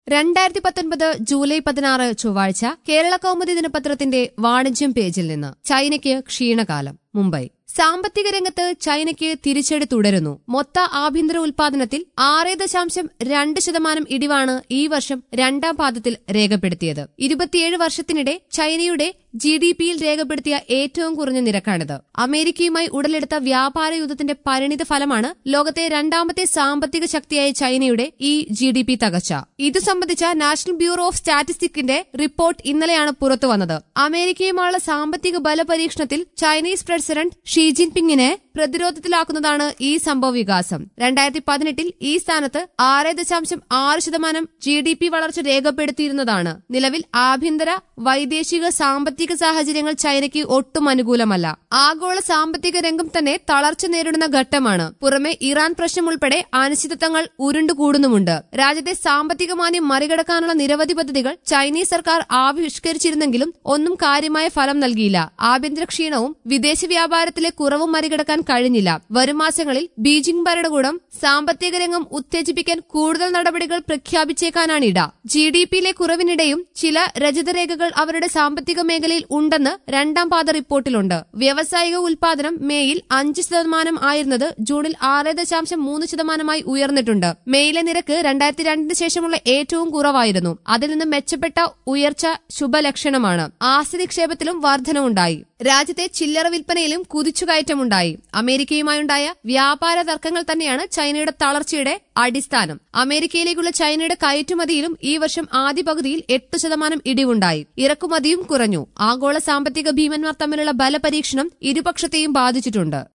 രണ്ടായിരത്തി പത്തൊൻപത് ജൂലൈ പതിനാറ് ചൊവ്വാഴ്ച കേരള കൗമുദി ദിനപത്രത്തിന്റെ വാണിജ്യം പേജിൽ നിന്ന് ചൈനയ്ക്ക് ക്ഷീണകാലം മുംബൈ സാമ്പത്തിക രംഗത്ത് ചൈനയ്ക്ക് തിരിച്ചടി തുടരുന്നു മൊത്ത ആഭ്യന്തര ഉൽപാദനത്തിൽ ആറ് ദശാംശം രണ്ട് ശതമാനം ഇടിവാണ് ഈ വർഷം രണ്ടാം പാദത്തിൽ രേഖപ്പെടുത്തിയത് ഇരുപത്തിയേഴ് വർഷത്തിനിടെ ചൈനയുടെ ജി ഡി പിയിൽ രേഖപ്പെടുത്തിയ ഏറ്റവും കുറഞ്ഞ നിരക്കാണിത് അമേരിക്കയുമായി ഉടലെടുത്ത വ്യാപാര യുദ്ധത്തിന്റെ പരിണിത ഫലമാണ് ലോകത്തെ രണ്ടാമത്തെ സാമ്പത്തിക ശക്തിയായ ചൈനയുടെ ഈ ജി ഡി പി തകർച്ച ഇതു സംബന്ധിച്ച നാഷണൽ ബ്യൂറോ ഓഫ് സ്റ്റാറ്റിസ്റ്റിക്സിന്റെ റിപ്പോർട്ട് ഇന്നലെയാണ് പുറത്തുവന്നത് അമേരിക്കയുമായുള്ള സാമ്പത്തിക ബലപരീക്ഷണത്തിൽ ചൈനീസ് പ്രസിഡന്റ് ഷീ ജിൻപിങ്ങിനെ പ്രതിരോധത്തിലാക്കുന്നതാണ് ഈ സംഭവ വികാസം രണ്ടായിരത്തി പതിനെട്ടിൽ ഈ സ്ഥാനത്ത് ആറ് ദശാംശം ആറ് ശതമാനം ജി ഡി പി വളർച്ച രേഖപ്പെടുത്തിയിരുന്നതാണ് നിലവിൽ ആഭ്യന്തര വൈദേശിക സാമ്പത്തിക സാഹചര്യങ്ങൾ ചൈനയ്ക്ക് ഒട്ടും അനുകൂലമല്ല ആഗോള സാമ്പത്തിക രംഗം തന്നെ തളർച്ച നേരിടുന്ന ഘട്ടമാണ് പുറമെ ഇറാൻ പ്രശ്നം ഉൾപ്പെടെ അനിശ്ചിതത്വങ്ങൾ ഉരുണ്ടുകൂടുന്നുമുണ്ട് രാജ്യത്തെ സാമ്പത്തിക മാന്യം മറികടക്കാനുള്ള നിരവധി പദ്ധതികൾ ചൈനീസ് സർക്കാർ ആവിഷ്കരിച്ചിരുന്നെങ്കിലും ഒന്നും കാര്യമായ ഫലം നൽകിയില്ല ആഭ്യന്തര ക്ഷീണവും വിദേശ വ്യാപാരത്തിലെ കുറവും മറികടക്കാൻ കഴിഞ്ഞില്ല വരും മാസങ്ങളിൽ ബീജിംഗ് ഭരണകൂടം സാമ്പത്തിക രംഗം ഉത്തേജിപ്പിക്കാൻ കൂടുതൽ നടപടികൾ പ്രഖ്യാപിച്ചേക്കാനാണിട ജി ഡി പിയിലെ കുറവിനിടെയും ചില രജതരേഖകൾ അവരുടെ സാമ്പത്തിക മേഖലയിൽ ഉണ്ടെന്ന് രണ്ടാം പാദ റിപ്പോർട്ടിലുണ്ട് വ്യാവസായിക ഉൽപാദനം മേയിൽ അഞ്ച് ശതമാനം ആയിരുന്നത് ജൂണിൽ ആറ് ദശാംശം മൂന്ന് ശതമാനമായി ഉയർന്നിട്ടുണ്ട് മേയിലെ നിരക്ക് രണ്ടായിരത്തി രണ്ടിന് ശേഷമുള്ള ഏറ്റവും കുറവായിരുന്നു അതിൽ നിന്ന് മെച്ചപ്പെട്ട ഉയർച്ച ശുഭലക്ഷണമാണ് ആസ്തി നിക്ഷേപത്തിലും വർധനവുണ്ടായി രാജ്യത്തെ ചില്ലറ വിൽപ്പനയിലും കുതിച്ചുകയറ്റമുണ്ടായി അമേരിക്കയുമായുണ്ടായ വ്യാപാര തർക്കങ്ങൾ തന്നെയാണ് ചൈനയുടെ തളർച്ചയുടെ അടിസ്ഥാനം അമേരിക്കയിലേക്കുള്ള ചൈനയുടെ കയറ്റുമതിയിലും ഈ വർഷം ആദ്യ പകുതിയിൽ എട്ട് ശതമാനം ഇടിവുണ്ടായി ഇറക്കുമതിയും കുറഞ്ഞു ആഗോള സാമ്പത്തിക ഭീമന്മാർ തമ്മിലുള്ള ബലപരീക്ഷണം ഇരുപക്ഷത്തെയും ബാധിച്ചിട്ടുണ്ട്